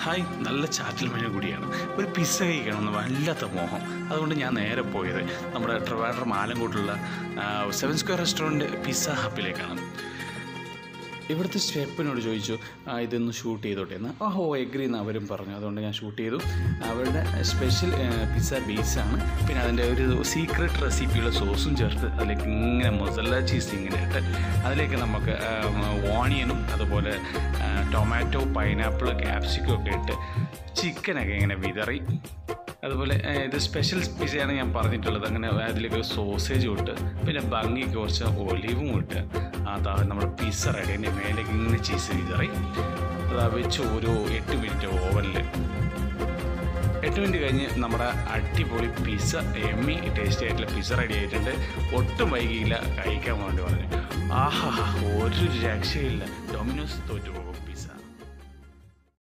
hi നല്ല ചാറ്റൽ മഴ കൂടിയാണ് ഒരു പിസ്സ കഴിക്കണമെന്ന് വല്ലാത്ത മോഹം അതുകൊണ്ട് ഞാൻ നേരെ പോയത് നമ്മുടെ ട്രിവാൻഡ്രം ആലങ്കോട്ടുള്ള സെവൻ സ്ക്വയർ റെസ്റ്റോറൻറ്റ് പിസ്സ ഹബിലേക്കാണ് ഇവിടുത്തെ സ്റ്റെപ്പിനോട് ചോദിച്ചു "ആ, ഇതൊന്ന് ഷൂട്ട് ചെയ്തോട്ടെ എന്ന് ആ ഹോ എഗ്രി എന്ന് അവരും പറഞ്ഞു അതുകൊണ്ട് ഞാൻ ഷൂട്ട് ചെയ്തു അവരുടെ സ്പെഷ്യൽ പിസ്സ ബേസാണ് പിന്നെ അതിൻ്റെ ഒരു സീക്രട്ട് റെസിപ്പിയുള്ള സോസും ചേർത്ത് അതിലേക്ക് ഇങ്ങനെ മൊസല്ല ചീസ് ഇങ്ങനെ ഇട്ട് അതിലേക്ക് നമുക്ക് ഓണിയനും അതുപോലെ ആ, ടൊമാറ്റോ പൈനാപ്പിൾ ക്യാപ്സിക്കം ഒക്കെ ഇട്ട് ചിക്കനൊക്കെ ഇങ്ങനെ വിതറി അതുപോലെ ഏഹ്, ഇത് സ്പെഷ്യൽ പിസയാണ് ഞാൻ പറഞ്ഞിട്ടുള്ളത് അങ്ങനെ അതിലേക്ക് സോസേജും ഇട്ട് പിന്നെ ഭംഗിക്ക് കുറച്ച് ഒലിവും ഇട്ട് അതാ നമ്മുടെ പിസ്സ റെഡി അതിൻ്റെ മേലേക്ക് ഇങ്ങനെ ചീസ് വിതറി അതാ വെച്ച് ഒരു എട്ട് മിനിറ്റ് ഓവനിൽ എട്ട് മിനിറ്റ് കഴിഞ്ഞ് നമ്മുടെ അടിപൊളി പിസ്സ എമ്മി ടേസ്റ്റി ആയിട്ടുള്ള പിസ്സ റെഡി ആയിട്ടുണ്ട് ഒട്ടും വൈകിയില്ല കഴിക്കാൻ വേണ്ടി പറഞ്ഞു ആഹാ ഒരു രക്ഷയില്ല ഡൊമിനോസ് തോറ്റു പോകും